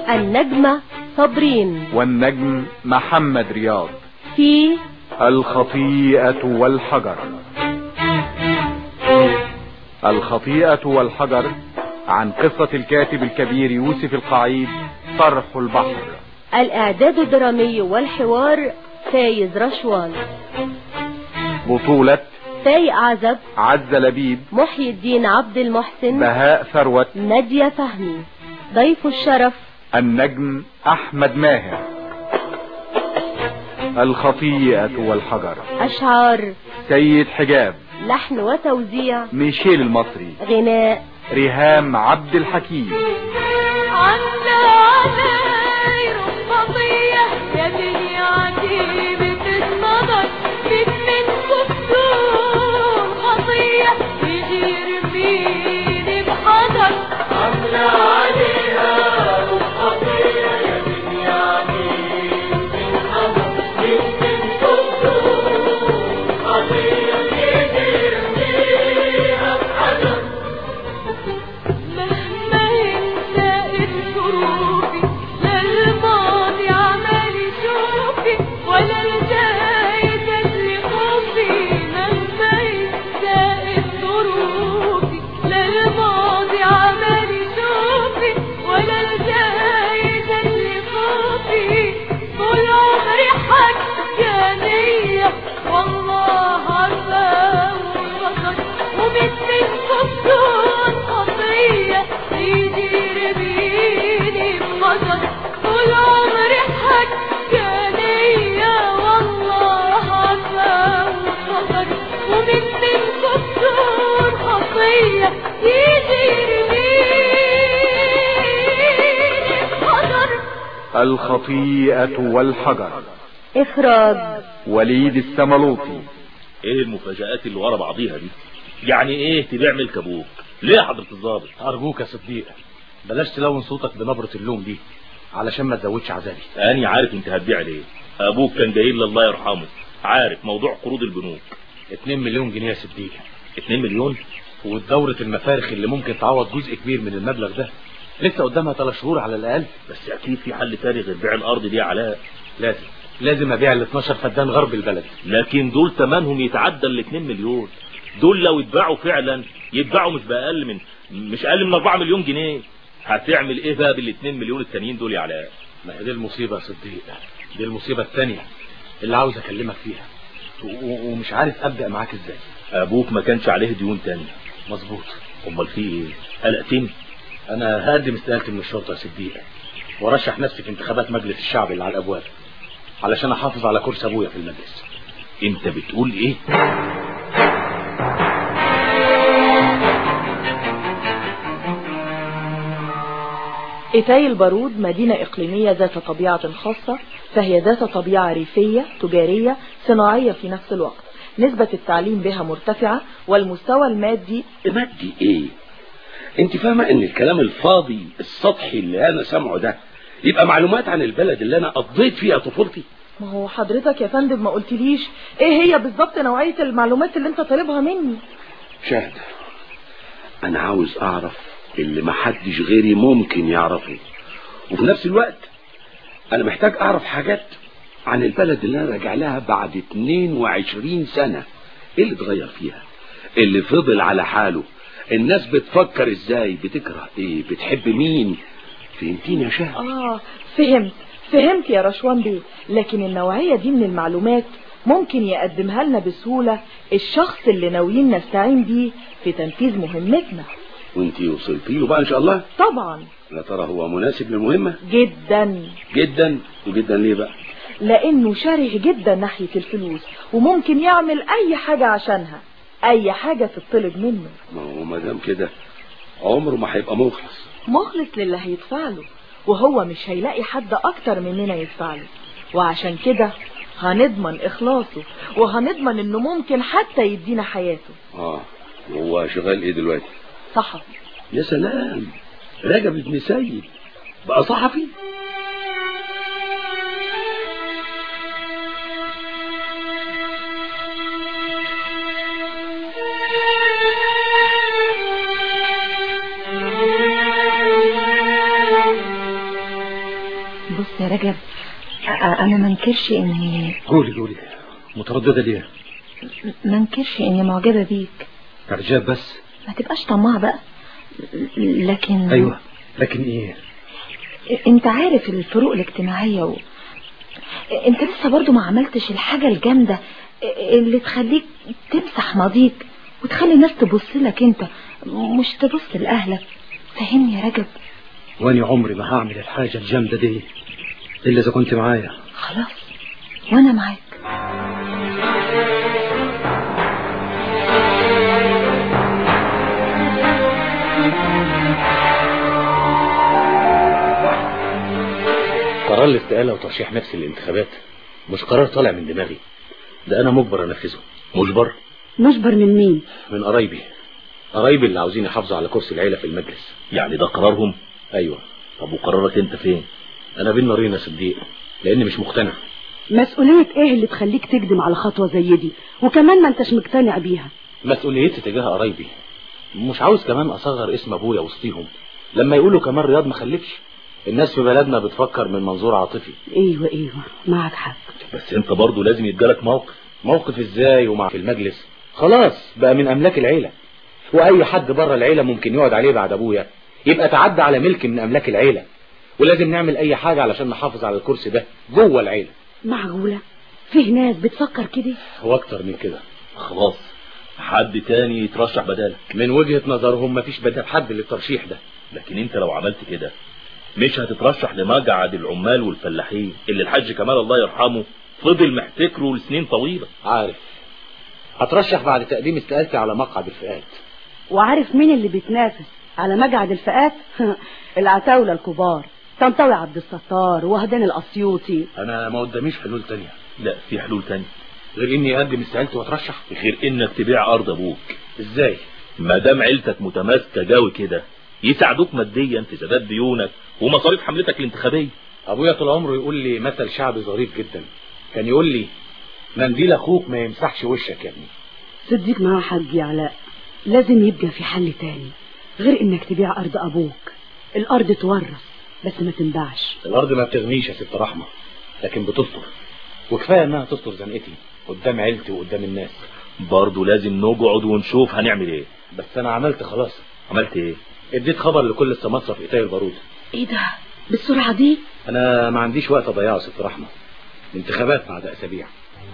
النجمة صابرين والنجم محمد رياض في الخطيئة والحجر الخطيئة والحجر عن قصة الكاتب الكبير يوسف القعيد طرح البحر الإعداد الدرامي والحوار فايز رشوان بطولة فايق عزب عز لبيب محي الدين عبد المحسن بهاء ثروت نادية فهمي ضيف الشرف النجم أحمد ماهر الخطيئة والحجر أشعار سيد حجاب لحن وتوزيع ميشيل المصري غناء ريهام عبد الحكيم عنا عذاير خطية يا دنيا عجيبة النظر من من كسور خطية يجي يرميني بحذر عنا عليها خطية يا دنيا عجيبة النظر من من كسور خطية يجي يرميها بحذر مهما ينسى ظروفي لا الماضي عمال يشوفي ولا الجاي تجري خوفي مهما ينسى ظروفي لا الماضي عمال يشوفي ولا الجاي تجري خوفي طول عمري حكانية والله عارفة وبصر ومن من كسور خطية يجي يرميني بخطر طول عمري حكانية والله عارفة وبصر ومن من كسور خطية يجي يرميني بخطر الخطيئة والحجر إخراج وليد السملوطي ايه المفاجآت اللي ورا بعضيها دي يعني ايه تبيع ملك ابوك ليه يا حضرة الضابط أرجوك يا صديق بلاش تلون صوتك بنبرة اللوم دي علشان ما تزودش عذابي اني عارف انت هتبيع ليه ابوك كان جاي لي الله يرحمه عارف موضوع قروض البنوك 2 مليون جنيه يا صديق 2 مليون ودورة المفارخ اللي ممكن تعوض جزء كبير من المبلغ ده لسه قدامها ثلاث شهور على الأقل بس اكيد في حل تاني غير بيع الارض دي يا علاء لازم لازم أبيع ال 12 فدان غرب البلد لكن دول تمنهم يتعدى ال 2 مليون دول لو اتباعوا فعلا يتباعوا مش بأقل من مش اقل من 4 مليون جنيه هتعمل ايه بقى بال 2 مليون التانيين دول يا علاء ما هي دي المصيبة يا صديق دي المصيبة الثانية اللي عاوز أكلمك فيها و- و- ومش عارف أبدأ معاك إزاي ابوك ما كانش عليه ديون تانية مظبوط امال في ايه قلقتني أنا هقدم استقالتي من الشرطة يا صديق وارشح نفسي في انتخابات مجلس الشعب اللي على الأبواب علشان أحافظ على كرسي أبويا في المجلس انت بتقول ايه إيتاي البارود مدينة إقليمية ذات طبيعة خاصة فهي ذات طبيعة ريفية تجارية صناعية في نفس الوقت نسبة التعليم بها مرتفعة والمستوى المادي مادي ايه انت فاهمة ان الكلام الفاضي السطحي اللي انا سامعه ده يبقى معلومات عن البلد اللي انا قضيت فيها طفولتي ما هو حضرتك يا فندم ما قلتليش ايه هي بالظبط نوعية المعلومات اللي انت طالبها مني شاهد انا عاوز اعرف اللي محدش غيري ممكن يعرفه وفي نفس الوقت انا محتاج اعرف حاجات عن البلد اللي انا راجع لها بعد 22 سنة ايه اللي اتغير فيها اللي فضل على حاله الناس بتفكر ازاي بتكره ايه بتحب مين فهمتيني يا شاهد اه فهمت فهمت يا رشوان بيه لكن النوعية دي من المعلومات ممكن يقدمها لنا بسهولة الشخص اللي ناويين نستعين بيه في تنفيذ مهمتنا وانتي وصلتي له بقى ان شاء الله طبعا يا ترى هو مناسب للمهمة جدا جدا وجدا ليه بقى لانه شره جدا ناحية الفلوس وممكن يعمل اي حاجة عشانها اي حاجة تطلب منه ما هو ما دام كده عمره ما هيبقى مخلص مخلص للي هيدفع له وهو مش هيلاقي حد اكتر مننا يدفع له وعشان كده هنضمن اخلاصه وهنضمن انه ممكن حتى يدينا حياته اه هو شغال ايه دلوقتي صحفي يا سلام رجب ابن سيد بقى صحفي يا رجب أ- انا ما انكرش اني قولي قولي مترددة ليه ما انكرش اني معجبة بيك إعجاب بس ما تبقاش طماع بقى لكن أيوة لكن إيه انت عارف الفروق الاجتماعية و... انت لسه برضو ما عملتش الحاجة الجامدة اللي تخليك تمسح ماضيك وتخلي الناس تبص لك انت مش تبص لأهلك فهمني يا رجب وأني عمري ما هعمل الحاجة الجامدة دي إلا إذا كنت معايا خلاص وانا معاك قرار الاستقالة وترشيح نفسي للانتخابات مش قرار طالع من دماغي ده أنا مجبر أنفذه مجبر مجبر من مين من قرايبي قرايبي اللي عاوزين يحافظوا على كرسي العيلة في المجلس يعني ده قرارهم أيوة طب وقرارك انت فين أنا بين نارين يا صديق لأني مش مقتنع مسؤولية ايه اللي تخليك تقدم على خطوة زي دي وكمان ما انتش مقتنع بيها مسؤوليتي تجاه قرايبي مش عاوز كمان أصغر اسم أبويا وسطيهم لما يقولوا كمان رياض ما خلفش الناس في بلدنا بتفكر من منظور عاطفي ايوه ايوه معك حق بس انت برضو لازم يتجالك موقف موقف ازاي ومع في المجلس خلاص بقى من املاك العيلة واي حد بره العيلة ممكن يقعد عليه بعد ابويا يبقى تعدى على ملك من املاك العيلة ولازم نعمل اي حاجة علشان نحافظ على الكرسي ده جوه العيلة معقولة فيه ناس بتفكر كده واكتر من كده خلاص حد تاني يترشح بدالك من وجهة نظرهم مفيش بدل حد للترشيح ده لكن انت لو عملت كده مش هتترشح لمقعد العمال والفلاحين اللي الحاج كمال الله يرحمه فضل محتكره لسنين طويلة عارف هترشح بعد تقديم استقالتي على مقعد الفئات وعارف مين اللي بيتنافس على مقعد الفئات العتاولة الكبار طنطاوي عبد الستار وهدان الاسيوطي انا ما قداميش حلول تانية لا في حلول تانية غير اني اقدم استقالتي واترشح غير انك تبيع ارض ابوك ازاي ما دام عيلتك متماسكه جوي كده يساعدوك ماديا في سداد ديونك ومصاريف حملتك الانتخابيه ابويا طول عمره يقول لي مثل شعبي ظريف جدا كان يقول لي منديل اخوك ما يمسحش وشك يا ابني صديق معاه حق يا علاء لازم يبقى في حل تاني غير انك تبيع ارض ابوك الارض تورث بس ما تنباعش الارض ما بتغنيش يا ست رحمة لكن بتستر وكفاية انها تستر زنقتي قدام عيلتي وقدام الناس برضه لازم نقعد ونشوف هنعمل ايه بس انا عملت خلاص عملت ايه اديت خبر لكل السماسرة في ايتاي البارود ايه ده بالسرعة دي انا ما عنديش وقت اضيعه يا ست رحمة الانتخابات بعد اسابيع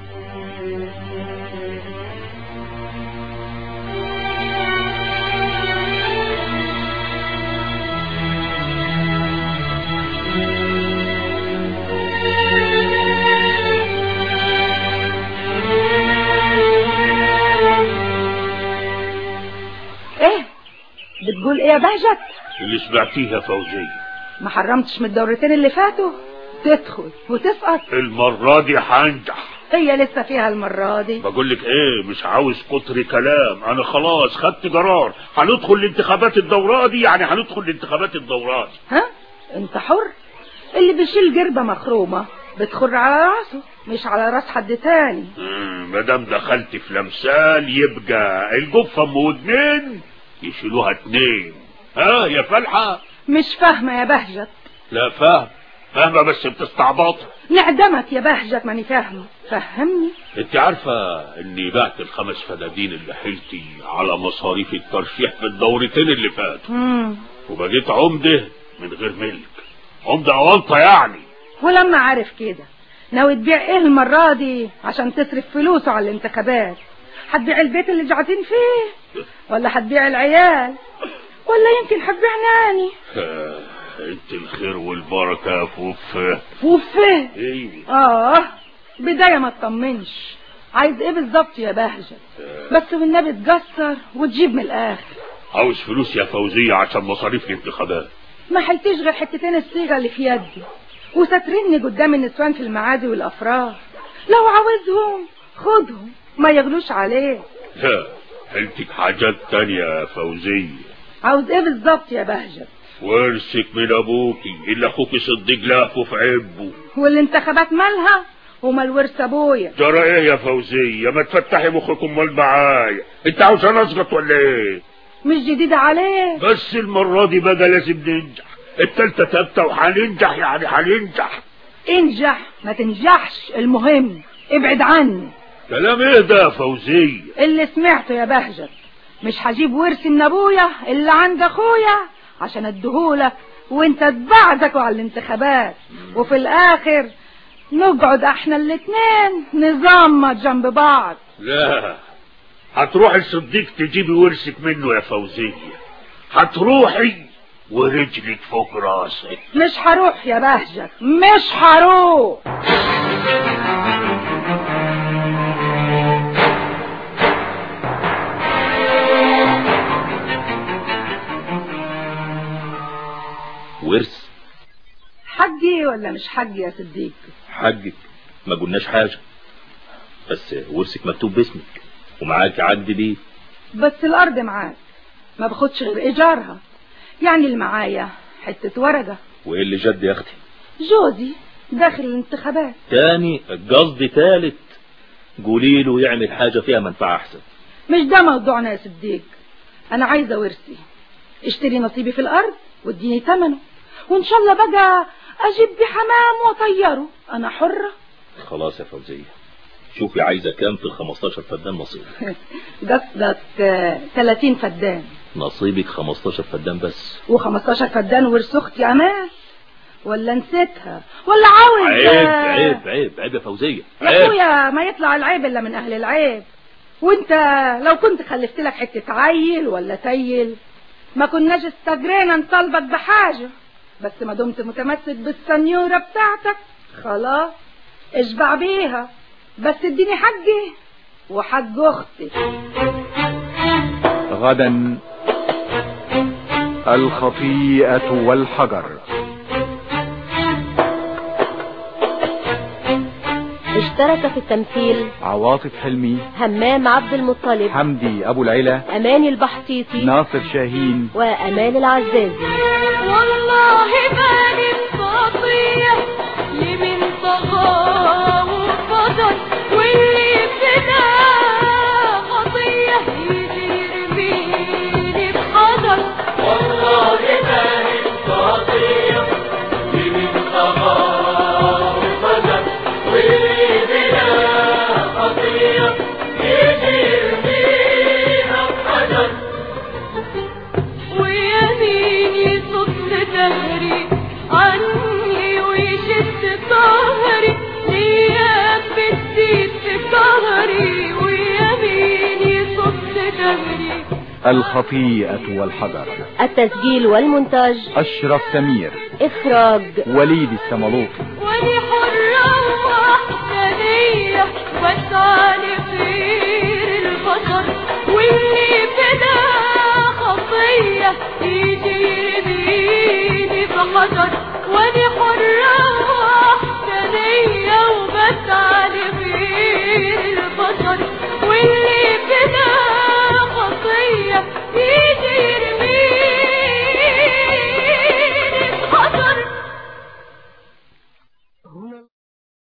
ايه بتقول ايه يا بهجت اللي سمعتيه يا فوزية ما حرمتش من الدورتين اللي فاتوا تدخل وتسقط المرة دي هنجح هي لسه فيها المرة دي بقول لك ايه مش عاوز كتر كلام انا خلاص خدت قرار هندخل الانتخابات الدورة دي يعني هندخل الانتخابات الدورة دي ها انت حر اللي بيشيل جربة مخرومة بتخر على راسه مش على راس حد تاني مم، مادام دخلت في لمسال يبقى الجفة ام ودنين يشيلوها اتنين ها يا فلحة مش فاهمة يا بهجت لا فاهم فاهمة بس بتستعبط نعدمك يا بهجت ماني فاهمة فهمني انت عارفة اني بعت الخمس فدادين اللي حيلتي على مصاريف الترشيح في الدورتين اللي فاتوا مم. وبقيت عمدة من غير ملك عمدة أونطة يعني ولما عارف كده ناوي تبيع ايه المرة دي عشان تصرف فلوسه على الانتخابات هتبيع البيت اللي قاعدين فيه ولا هتبيع العيال ولا يمكن هتبيع ناني آه، انت الخير والبركة فوف وفيه ايه اه بداية ما تطمنش عايز ايه بالظبط يا بهجة بس والنبي تقصر وتجيب من الاخر عاوز فلوس يا فوزية عشان مصاريف الانتخابات ما حلتش غير حتتين الصيغة اللي في يدي وسترني قدام النسوان في المعادي والافراح لو عاوزهم خدهم ما يغلوش عليك لا حيلتك حاجات تانية يا فوزية عاوز ايه بالظبط يا بهجة ورثك من ابوكي اللي اخوك صديق لافه في عبه والانتخابات مالها ومال ورث ابويا جرى ايه يا فوزية ما تفتحي مخك امال معايا انت عاوز انا اسقط ولا ايه مش جديدة عليك بس المرة دي بقى لازم ننجح التالتة تالتة وهننجح يعني هننجح انجح ما تنجحش المهم ابعد عني كلام ايه ده يا فوزية اللي سمعته يا بهجت مش هجيب ورثي من ابويا اللي عند اخويا عشان اديهولك وانت تبعزكوا على الانتخابات وفي الاخر نقعد احنا الاتنين نظامة جنب بعض لا هتروحي الصديق تجيبي ورثك منه يا فوزية هتروحي ورجلك فوق راسك مش هروح يا بهجت مش هروح ورث حجي ولا مش حجي يا صديق حجك ما قلناش حاجة بس ورثك مكتوب باسمك ومعاك عقد بيه بس الارض معاك ما باخدش غير ايجارها يعني اللي معايا حتة ورقة وايه اللي جد يا اختي جوزي داخل الانتخابات تاني قصدي تالت قولي له يعمل حاجة فيها منفعة احسن مش ده موضوعنا يا صديق انا عايزة ورثي اشتري نصيبي في الارض واديني ثمنه وان شاء الله بقى اجيب بيه حمام واطيره انا حرة خلاص يا فوزية شوفي عايزة كام في ال 15 فدان نصيب قصدك آه، 30 فدان نصيبك 15 فدان بس و15 فدان ورث اختي امال ولا نسيتها ولا عاوز عيب آه، عيب عيب عيب يا فوزية يا عيب اخويا ما يطلع العيب الا من اهل العيب وانت لو كنت خلفت لك حته عيل ولا تيل ما كناش استجرينا نطالبك بحاجه بس ما دمت متمسك بالسنيوره بتاعتك خلاص اشبع بيها بس اديني حجي وحج اختي غدا الخطيئة والحجر اشترك في التمثيل عواطف حلمي همام عبد المطلب حمدي أبو العلا أماني البحطيطي ناصر شاهين وأمال العزازي والله بالي الخطية لمن طغى وفضل واللي ابتدى خطية يجي يرميني بحضر والله بالي الخطية لمن طغى وفضل واللي ابتدى خطية يجي يرمينا بحضر ويميني صد دهري عني ويشد ظهري ليا بتزيد في ظهري ويميني صد دهري الخطيئة والحجر التسجيل والمونتاج أشرف سمير إخراج وليد السملوطي ولي حرة وحدانية واسعى لخير البشر واللي بدا خطية يجي يرميني بحجر